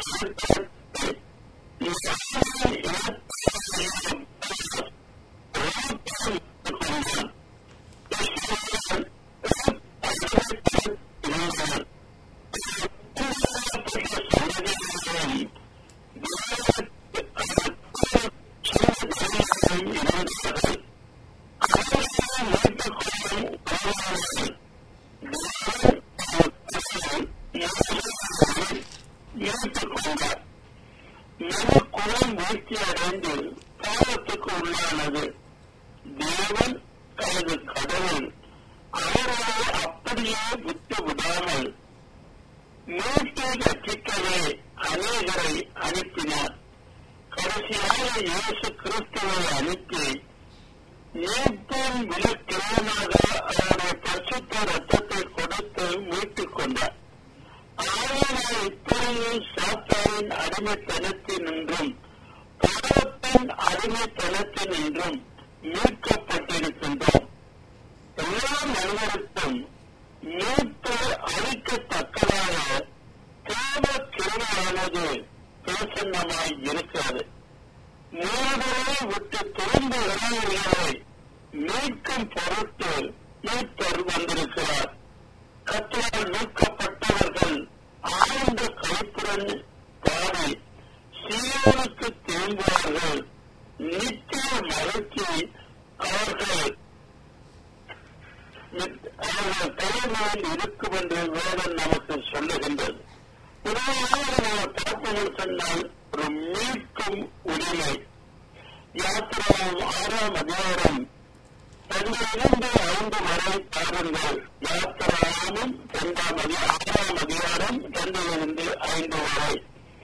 கொண்டார் மன குலம் வீழ்ச்சி அடைந்து பாவத்துக்கு உள்ளானது தேவன் தனது கடவுள் அவர்களை அப்படியே விட்டு விடாமல் மீட்டு ரட்சிக்கவே அநேகரை அனுப்பினார் கடைசியாக இயேசு கிறிஸ்துவை அனுப்பி மீட்பின் விலக்கிரமாக அவருடைய பரிசுத்த ரத்தத்தை கொடுத்து மீட்டுக் கொண்டார் ஆயிரம் இப்பொழுது சாத்தாவின் அடிமைத்தனத்தினின்றும் பாவத்தின் அடிமைத்தனத்தினின்றும் மீட்கப்பட்டிருக்கின்றோம் எல்லா மனிதருக்கும் மீட்பு அளிக்கத்தக்கதாக தேவ கிருமையானது பிரசன்னமாய் இருக்கிறது மூடரை விட்டு திரும்ப இறங்குகிறதை மீட்கும் பொருட்டு மீட்பர் வந்திருக்கிறார் கத்தரால் மீட்கப்பட்டவர்கள் ஆழ்ந்த கைப்புடன் பாடி சீரனுக்கு திரும்புவார்கள் நித்திய மகிழ்ச்சி அவர்கள் அவர்கள் தலைமையில் இருக்கும் என்று வேதம் நமக்கு சொல்லுகின்றது உதாரணமாக நம்ம பார்ப்போம் சொன்னால் ஒரு மீட்கும் உரிமை யாத்திராவும் ஆறாம் அதிகாரம் பன்னிரண்டு ஐந்து வரை பாருங்கள் யாத்திராமும் இரண்டாம் அதி ஆறாம் அதிகாரம் இரண்டிலிருந்து ஐந்து வரை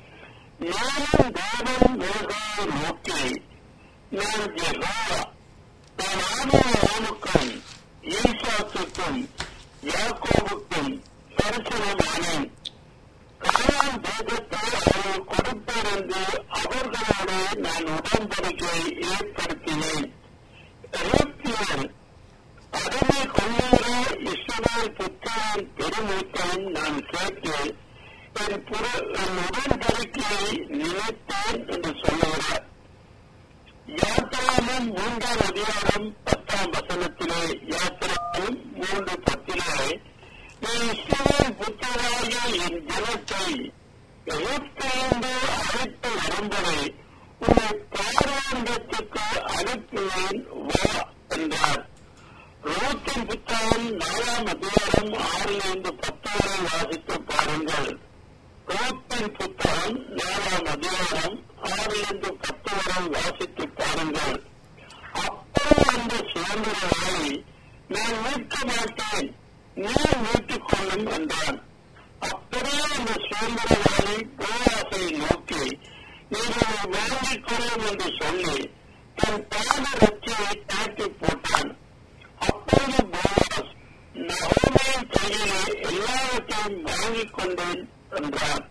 நானும் தேவன் மேகாவை நோக்கி நான் ஜெகோவா நான் ஆதாரமுக்கும் ஈசாத்துக்கும் யாக்கோவுக்கும் தரிசனமானேன் காலான் தேசத்தை அவர்கள் கொடுத்திருந்து அவர்களோடு நான் உடன்படிக்கை ஏற்படுத்தினேன் எகிப்தியன் அடிமை கொள்ளுகிற இஸ்ரவேல் புத்திரன் பெருமூத்தன் நான் கேட்டு என் புற என் உடன்படிக்கையை நினைத்தேன் என்று சொல்லுகிறார் யாத்திராமும் மூன்றாம் அதிகாரம் பத்தாம் வசனத்திலே யாத்திராமும் மூன்று பத்திலே நீ இஸ்ரவேல் புத்திராகிய என் ஜனத்தை எகிப்திலிருந்து அழைத்து வரும்படி உன்னை பாராண்டத்துக்கு அனுப்புவேன் வா என்றார் ரோத்தின் புத்தகம் நாலாம் அதிகாரம் ஆறிலிருந்து பத்து வரை வாசித்து பாருங்கள் ரோத்தின் புத்தகம் நாலாம் அதிகாரம் ஆறிலிருந்து பத்து வரை வாசித்து பாருங்கள் அப்போ அந்த சுதந்திரவாளி நான் மீட்க மாட்டேன் நீ மீட்டுக் கொள்ளும் என்றான் அப்படியே அந்த சுதந்திரவாளி போராசை நோக்கி நீங்கள் வாங்கிக் கொள்ளும் என்று சொல்லி தன் பாத ரட்சியை தாக்கி போட்டான் அப்போது போராஸ் நகோமையின் கையிலே எல்லாவற்றையும் வாங்கிக் கொண்டேன் என்றார்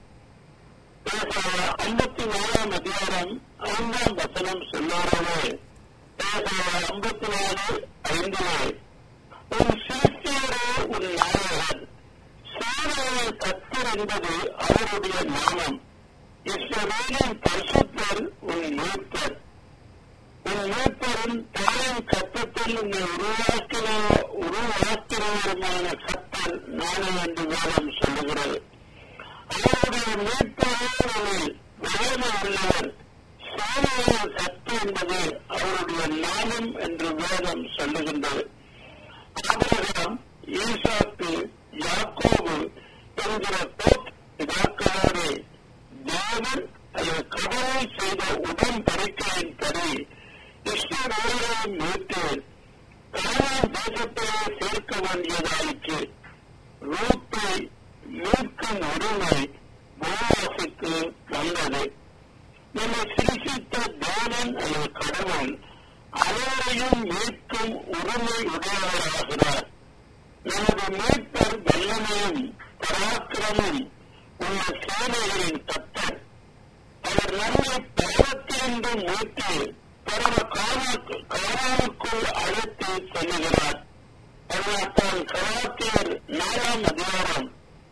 ஐம்பத்தி நாலாம் அதிகாரம் ஐந்தாம் வசனம் சொல்லாரவே ஐம்பத்தி நாலு ஐந்திலே உன் சிறுத்தையரோ உன் நாயகன் சேவையை கத்தர் என்பது அவருடைய நாமம் இஸ்ரவேலின் பரிசுத்தர் உன் மூத்தர் உன் மூத்தரும் தாயின் கத்தத்தில் உன்னை உருவாக்கின உருவாக்கிறவருமான கத்தர் நானே என்று வேதம் சொல்லுகிறது அவருடைய மீட்பவர்கள் வயது உள்ளவர் சேவையில் சத்து என்பது அவருடைய நாமம் என்று வேதம் சொல்லுகின்றது ஆபிரகாம் ஈசாக்கு யாக்கோபு என்கிற பிதாக்களோடு தேவன் அல்லது கடவுள் செய்த உடன்படிக்கையின்படி இஸ்ரவேலை மீட்டு காலான் தேசத்திலே சேர்க்க வேண்டியதாயிற்று ரூத்தை மீட்கும் உரிமை போவாசுக்கு வந்தது நம்மை சிரிசித்த தேவன் அல்லது கடவுள் அனைவரையும் மீட்கும் உரிமை உடையவராகிறார் நமது மீட்பர் வல்லமையும் பராக்கிரமும் உள்ள சேவைகளின் தத்தர் அவர் நம்மை பாவத்திலிருந்து மீட்டு பரம காலாவுக்குள் அழைத்து செல்லுகிறார் அதனால்தான் கலாத்தியர் நாலாம் அதிகாரம்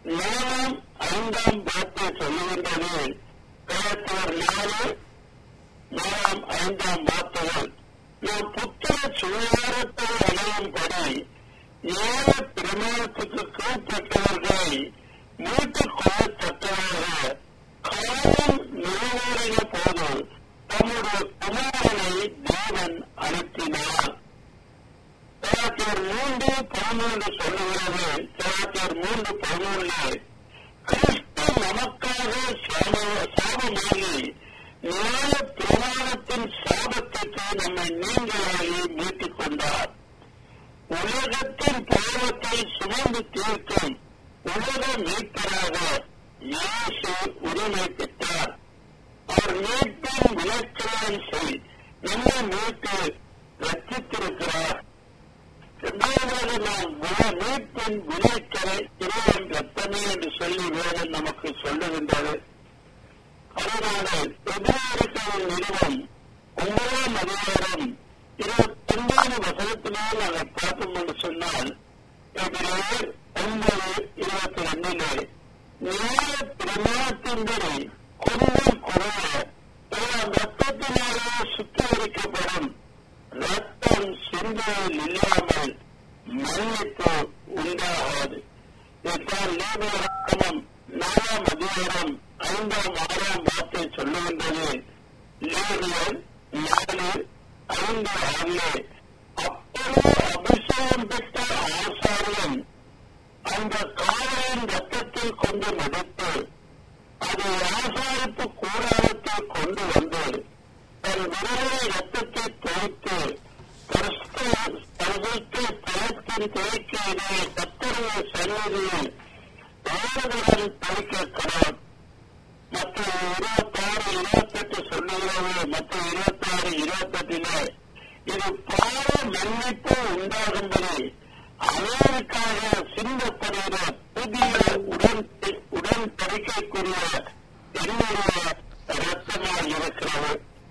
நாலாம் ஐந்தாம் வார்த்தை சொல்லுகின்றது கலத்தவர் நாலு நாலாம் ஐந்தாம் வார்த்தைகள் நாம் புத்திர சுகாரத்தை அடையும்படி ஏழ பிரமாணத்துக்கு கீழ்பட்டவர்களை மீட்டுக் கொள்ளத்தக்கதாக காலம் நிறைவேறிய போது தம்முடைய குமாரனை தேவன் அனுப்பினார் கலாச்சார் மூன்று பதிமூன்று சொல்லுகிறது கலாச்சார் மூன்று பதிமூன்று கிறிஸ்து நமக்காக சாப- சாபமாகி நியாய பிரமாணத்தின் சாபத்திற்கு நம்மை நீங்களாகி மீட்டுக் கொண்டார் உலகத்தின் பாவத்தை சுமந்து தீர்க்கும் உலக மீட்பராக இயேசு உரிமை பெற்றார் அவர் மீட்பின் விளக்கணம் செய் நம்மை மீட்டு ரச்சித்திருக்கிறார் இரண்டாவதாக நாம் விலை மீட்பின் விளைக்கரை இறைவன் ரத்தமே என்று சொல்லி வேதம் நமக்கு சொல்லுகின்றது அதனால எதிர்காலத்தின் நிறுவனம் ஒன்பதாம் அதிகாரம் இருபத்தி ஒன்பது வசனத்திலே நாங்கள் பார்ப்போம் என்று சொன்னால் எதிரே ஒன்பது இருபத்தி ரெண்டிலே நியாய பிரமாணத்தின்படி கொஞ்சம் குறைய எல்லாம் ரத்தத்தினாலே சுத்திகரிக்கப்படும் ரத்தம் சிந்தையில் இல்லாமல் மன்னிப்பு உண்டாகாது இதைத்தான் நீதிமன்றம் நாலாம் அதிகாரம் ஐந்தாம் ஆறாம் வார்த்தை சொல்லுகின்றது லேவியர் நாலு ஐந்து ஆறு அப்பொழுது அபிஷேகம் பெற்ற ஆசாரியன் அந்த காவலின் ரத்தத்தில் கொண்டு மதித்து அதை ஆசாரிப்பு கூடாரத்தில் கொண்டு வந்து தன் விரலை ரத்தத்தை தொகுத்து பரிசுத்த தளத்தின் துறைக்கையிலே கத்தருடைய சன்னதியில் ஆறுதல் பறிக்கிறார் மற்ற இருபத்தாறு இருபத்தெட்டு சொல்லுகிறது மற்ற இருபத்தாறு இருபத்தெட்டிலே இது பாவ மன்னிப்பு உண்டாகும்படி அவருக்காக சிந்தப்படுகிற புதிய உடன் உடன்படிக்கைக்குரிய என்னுடைய ரத்தமாக இருக்கிறது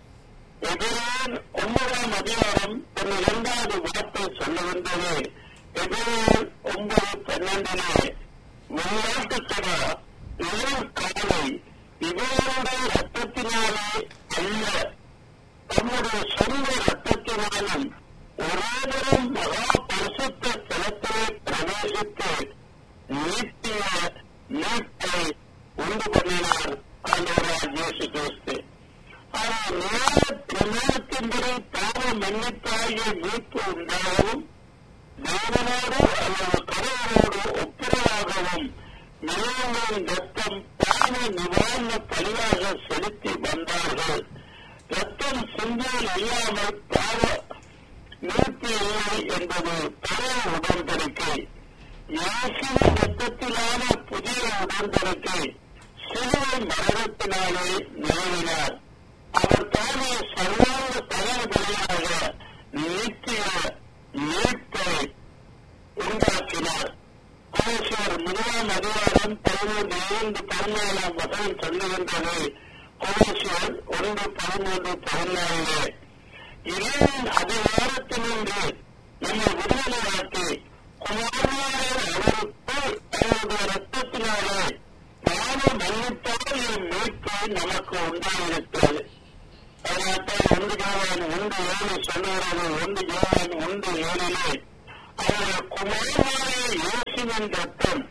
எதிரான் ஒன்பதாம் அதிகாரம் தன் இரண்டாவது வார்த்தை சொல்லுகின்றது எதிரான் ஒன்பது பன்னெண்டிலே விளையாட்டுக்கடா இளம் காலை இவர்களுடைய ரத்தத்தினாலே அல்ல தம்முடைய சொந்த ரத்தத்தினாலும் ஒரேவரும் மகா பரிசுத்த ஸ்தலத்திலே பிரவேசித்து நித்திய மீட்பை உண்டு பண்ணினார் ஆண்டவராக இயேசு கிறிஸ்து ஆனால் நியாய பிரமாணத்தின்படி பாவ மன்னிப்பாகிய மீட்பு உண்டாகவும் தேவனோடு அல்லது கடவுளோடு ஒப்புரவாகவும் நிலங்களின் ரத்தம் பாவ நிவாரண பலியாக செலுத்தி வந்தார்கள் ரத்தம் சிந்தையில் இல்லாமல் பாவ மீட்பு இல்லை என்பது பழைய உடன்படிக்கை இயேசுவின் ரத்தத்திலான புதிய உடன்படிக்கை சிலுவை மரணத்தினாலே நிறுவினார் அவர் தானே சர்வாங்க தலைவலியாக நித்திய மீட்பை உண்டாக்கினார் கோஷர் முதலாம் அதிகாரம் பதிமூன்று ஐந்து பதினேழாம் வசனம் சொல்லுகின்றது கோஷர் ஒன்று பதிமூன்று பதினாலு இறைவன் அதிகாரத்தினின்று நம்மை விடுதலையாக்கி குமாரனாக அவருக்கு அவருடைய ரத்தத்தினாலே பாவ மன்னிப்பால் என் மீட்பு நமக்கு உண்டாயிருக்கிறது அதனால்தான் ஒன்று ஜோவான் ஒன்று ஏழு சொல்லுகிறது ஒன்று ஜோவான் ஒன்று ஏழிலே அவருடைய குமாரனாக இயேசுவின் ரத்தம்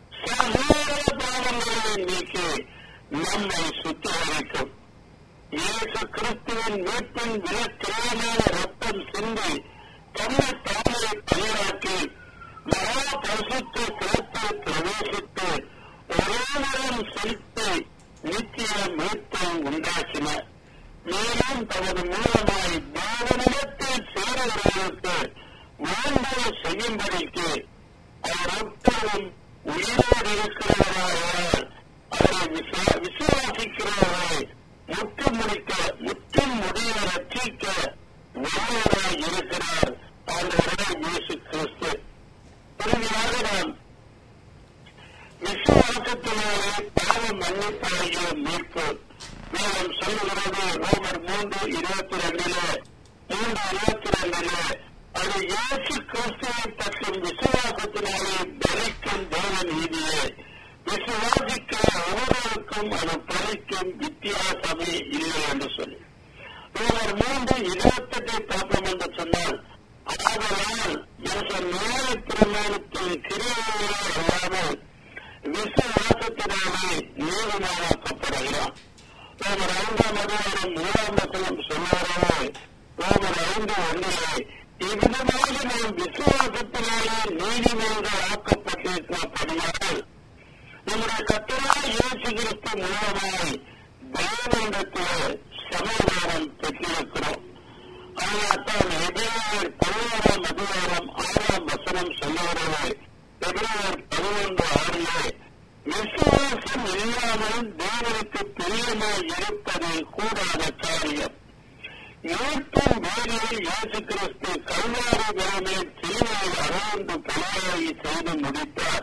சகோதர பாவங்களை நீக்கி நம்மை சுத்திகரிக்கும் இயேசு கிறிஸ்துவின் மீட்பின் விலக்கிரமான ரத்தம் சிந்தி தன்னை தாமரை பயிராக்கி மகா பரிசுத்த கிரத்தில் பிரவேசித்து ஒருவரும் செலுத்தி நித்திய மீட்பை உண்டாக்கினார் மேலும் தமது மூலமாய் தேவனிடத்தில் சேருகிறவர்களுக்கு வேண்டுதலை செய்யும்படிக்கு அவர் எப்போதும் உயிரோடு இருக்கிறவராக அவரை விசுவா- விசுவாசிக்கிறவரை முற்று முடிக்க முற்றும் முடிய ரட்சிக்க வல்லவராய் இருக்கிறார் ஆண்டவராய் இயேசு கிறிஸ்து இறுதியாக நாம் விசுவாசத்தினாலே பாவ மன்னிப்பாகிய மீட்பு வேதம் சொல்லுகிறது ரோமர் மூன்று இருபத்தி ரெண்டிலே மூன்று இருபத்தி ரெண்டிலே அது இயேசு கிறிஸ்துவை பற்றும் விசுவாசத்தினாலே பலிக்கும் தேவ நீதியே விசுவாசிக்கிற ஒவ்வொருவருக்கும் அது பலிக்கும் வித்தியாசமே இல்லை என்று சொல்லி ரோமர் மூன்று இருபத்தெட்டை பார்ப்போம் என்று சொன்னால் ஆதலால் மனுஷன் நேர பிரமாணத்தின் கிரியைகளே அல்லாமல் விசுவாசத்தினாலே நீதிமானாக்கப்படுகிறான் ரோமர் ஐந்தாம் அதிகாரம் மூணாம் வசனம் சொல்லுவதே ரோமர் ஐந்து ஒன்றிலே இவ்விதமாக நாம் விசுவாசத்தினாலே நீதிமன்றம் ஆக்கப்பட்டிருக்கிறபடியால் நம்முடைய கத்தராய் இயேசு கிறிஸ்து மூலமாய் தேவனிடத்திலே சமாதானம் பெற்றிருக்கிறோம் அதனால்தான் எபிரேயர் பதினோராம் அதிகாரம் ஆறாம் வசனம் சொல்லுகிறது எபிரேயர் பதினொன்று ஆறிலே விசுவாசம் இல்லாமல் தேவனுக்கு பிரியமாய் இருப்பது கூடாத காரியம் மீட்பின் வேலையை இயேசு கிறிஸ்து கல்வாரி மேலே சிலுவையில் அறந்து பணியாகி செய்து முடித்தார்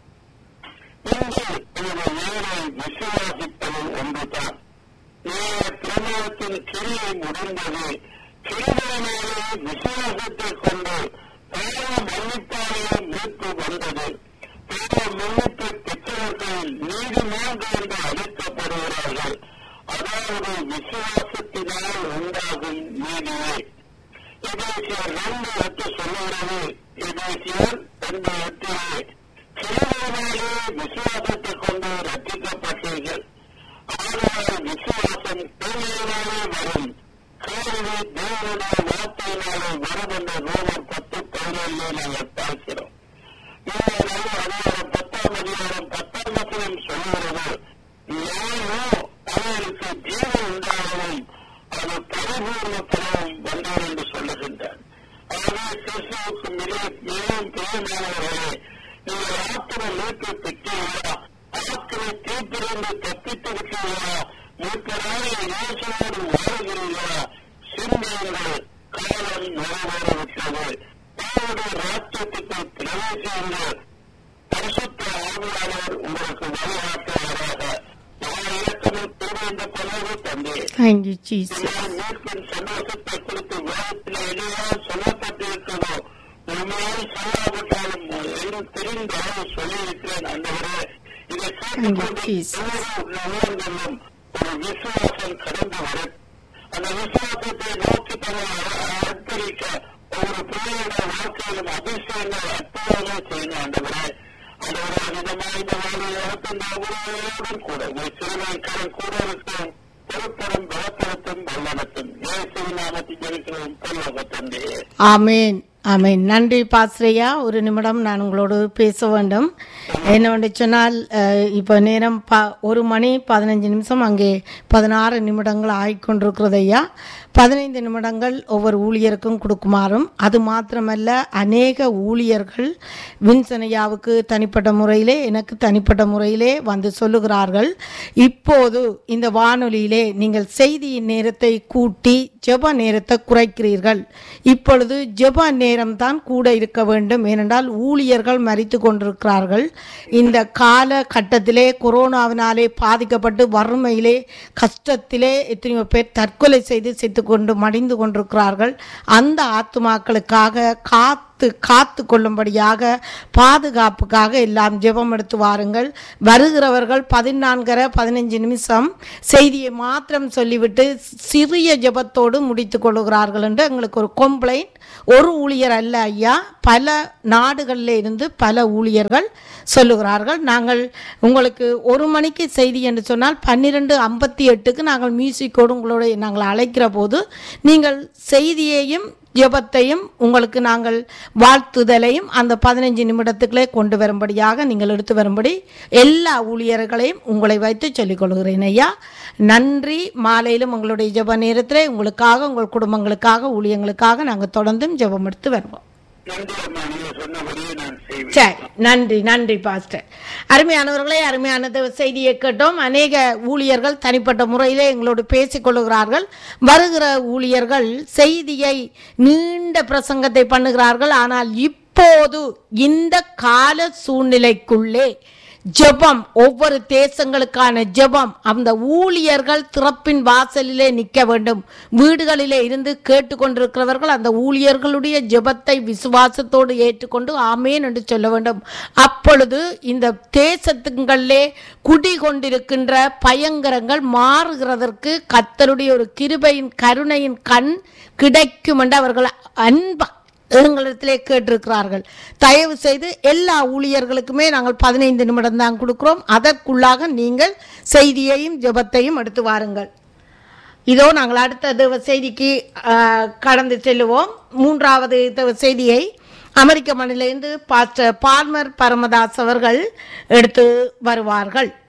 இன்று இந்த வேலை விசுவாசிப்பது ஒன்றுதான் நேர பிரமாணத்தின் கிரியை முடிந்தது கிரிகளினாலே விசுவாசத்தை கொண்டு பாவ மன்னிப்பாளைய மீட்பு வந்தது பாவ மன்னிப்பு பெற்றவர்கள் நீதிமன்றம் என்று அழைக்கப்படுகிறார்கள் அதாவது விசுவாசத்தினால் உண்டாகும் நீதியே எபேசியர் ரெண்டு எட்டு சொல்லுகிறது எபேசியர் ரெண்டு எட்டிலே கிரிகளினாலே விசுவாசத்தை கொண்டு ரட்சிக்கப்பட்டீர்கள் ஆனால் விசுவாசம் கேள்வியினாலே வரும் கேள்வி தேவனுடைய வார்த்தையினாலே வரும் என்ற ரோமர் பத்து பதினேழு நாங்கள் பார்க்கிறோம் அதிகாரம் பத்தாம் அதிகாரம் பத்தாம் வசனம் சொல்லுகிறது ஞானோ அவருக்கு ஜீவன் உண்டாகவும் அது பரிபூர்ணத்தனவும் வந்தார் என்று சொல்லுகின்றார் ஆகவே கிறிஸ்துவுக்கு மிக மிகவும் பிரியமானவர்களே நீங்கள் ஆத்திர மீட்பு பெற்றீர்களா ஆத்திர தீப்பிலிருந்து தப்பித்திருக்கிறீர்களா மீட்பராக இயேசுவோடு வாழ்கிறீர்களா சிந்தியுங்கள் காலம் நிறைவேறிவிட்டது தேவனுடைய ராஜ்யத்துக்கு பிரவேசியுங்கள் பரிசுத்த ஆவியாளர் உங்களுக்கு வழிகாட்டுவாராக நான் இலக்கணம் திரும்ப கொள்வது தந்தே Thank you, Jesus. நான் மீட்பின் சந்தோஷத்தை குறித்து வேதத்தில் எல்லாம் சொல்லப்பட்டிருக்கிறதோ உண்மையாக சொல்லாவிட்டாலும் எங்கும் தெரிந்த அளவு சொல்லியிருக்கிறேன் அந்தவரே இதை Thank you, Jesus. உள்ளங்களும் ஒரு விசுவாசம் கடந்து வரும் அந்த விசுவாசத்தை நோக்கி தன்னை அர்ப்பணிக்க ஒவ்வொரு பிள்ளைகளுடைய வாழ்க்கையிலும் அதிசயங்கள் அற்புதங்கள் செய்யணும் ஆண்டவரே ஆண்டவரே விதமாக இந்த வாழ்க்கையின் ஒவ்வொருவரோடும் கூட ஒரு சிறுநாட்களும் கூட இருக்கும் பொறுப்பரும் பலத்தரத்தும் வல்லனத்தும் இயேசுவின் நாமத்தில் ஜெயிக்கிறோம் பரலோக தந்தையே ஆமேன் ஆமேன் நன்றி பாஸ்ரையா ஒரு நிமிடம் நான் உங்களோடு பேச வேண்டும் என்னவென்று சொன்னால் அஹ், இப்போ நேரம் ப ஒரு மணி பதினஞ்சு நிமிஷம் அங்கே பதினாறு நிமிடங்கள் ஆகிக்கொண்டிருக்கிறது ஐயா பதினைந்து நிமிடங்கள் ஒவ்வொரு ஊழியருக்கும் கொடுக்குமாறும் அது மாத்திரமல்ல அநேக ஊழியர்கள் வின்சனையாவுக்கு தனிப்பட்ட முறையிலே எனக்கு தனிப்பட்ட முறையிலே வந்து சொல்லுகிறார்கள் இப்போது இந்த வானொலியிலே நீங்கள் செய்தியின் நேரத்தை கூட்டி ஜெப நேரத்தை குறைக்கிறீர்கள் இப்பொழுது ஜெப நேரம்தான் கூட இருக்க வேண்டும் ஏனென்றால் ஊழியர்கள் மறித்து கொண்டிருக்கிறார்கள் இந்த கால கட்டத்திலே கொரோனாவினாலே பாதிக்கப்பட்டு வறுமையிலே கஷ்டத்திலே எத்தனையோ பேர் தற்கொலை செய்து செத்து கொண்டு மடிந்து கொண்டிருக்கிறார்கள் அந்த ஆத்துமாக்களுக்காக காத்து காத்து கொள்ளும்படியாக பாதுகாப்புக்காக எல்லாம் ஜெபம் எடுத்து வாருங்கள் வருகிறவர்கள் பதினான்கரை பதினஞ்சு நிமிஷம் செய்தியை மாத்திரம் சொல்லிவிட்டு சிறிய ஜெபத்தோடு முடித்து கொள்ளுகிறார்கள் என்று எங்களுக்கு ஒரு கம்ப்ளைண்ட் ஒரு ஊழியர் அல்ல ஐயா பல நாடுகளில் இருந்து பல ஊழியர்கள் சொல்லுகிறார்கள் நாங்கள் உங்களுக்கு ஒரு மணிக்கு செய்தி என்று சொன்னால் பன்னிரெண்டு ஐம்பத்தி எட்டுக்கு நாங்கள் மியூசிக்கோடு உங்களோட நாங்கள் அழைக்கிற போது நீங்கள் செய்தியையும் ஜெபத்தையும் உங்களுக்கு நாங்கள் வாழ்த்துதலையும் அந்த பதினஞ்சு நிமிடத்துக்குள்ளே கொண்டு வரும்படியாக நீங்கள் எடுத்து வரும்படி எல்லா ஊழியர்களையும் உங்களை வைத்து சொல்லிக் கொள்கிறேன் ஐயா நன்றி மாலையிலும் உங்களுடைய ஜெப நேரத்திலே உங்களுக்காக உங்கள் குடும்பங்களுக்காக ஊழியங்களுக்காக நாங்கள் தொடர்ந்தும் ஜெபம் எடுத்து வருவோம் நன்றி அம்மா நீங்க சொன்னபடியே நான் செய்வேன் சரி நன்றி நன்றி பாஸ்டர் அருமையானவர்களே அருமையான தேவ செய்தியை கேட்டோம் அநேக ஊழியர்கள் தனிப்பட்ட முறையிலே எங்களோடு பேசிக் கொள்ளுகிறார்கள் வருகிற ஊழியர்கள் செய்தியை நீண்ட பிரசங்கத்தை பண்ணுகிறார்கள் ஆனால் இப்போது இந்த கால சூழ்நிலைக்குள்ளே ஜெபம் ஒவ்வொரு தேசங்களுக்கான ஜெபம் அந்த ஊழியர்கள் திறப்பின் வாசலிலே நிற்க வேண்டும் வீடுகளிலே இருந்து கேட்டுக்கொண்டிருக்கிறவர்கள் அந்த ஊழியர்களுடைய ஜெபத்தை விசுவாசத்தோடு ஏற்றுக்கொண்டு ஆமேன் என்று சொல்ல வேண்டும் அப்பொழுது இந்த தேசத்துங்களிலே குடிகொண்டிருக்கின்ற பயங்கரங்கள் மாறுகிறதற்கு கத்தருடைய ஒரு கிருபையின் கருணையின் கண் கிடைக்கும் என்று அவர்கள் அன்பா எங்களிடத்திலே கேட்டிருக்கிறார்கள் தயவு செய்து எல்லா ஊழியர்களுக்குமே நாங்கள் பதினைந்து நிமிடம் தான் கொடுக்கிறோம் அதற்குள்ளாக நீங்கள் செய்தியையும் ஜெபத்தையும் எடுத்து வாருங்கள் இதோ நாங்கள் அடுத்த தேவ செய்திக்கு ஆ, கடந்து செல்லுவோம் மூன்றாவது தேவ செய்தியை அமெரிக்க மண்ணிலிருந்து பாஸ்டர் பால்மர் பரமதாஸ் அவர்கள் எடுத்து வருவார்கள்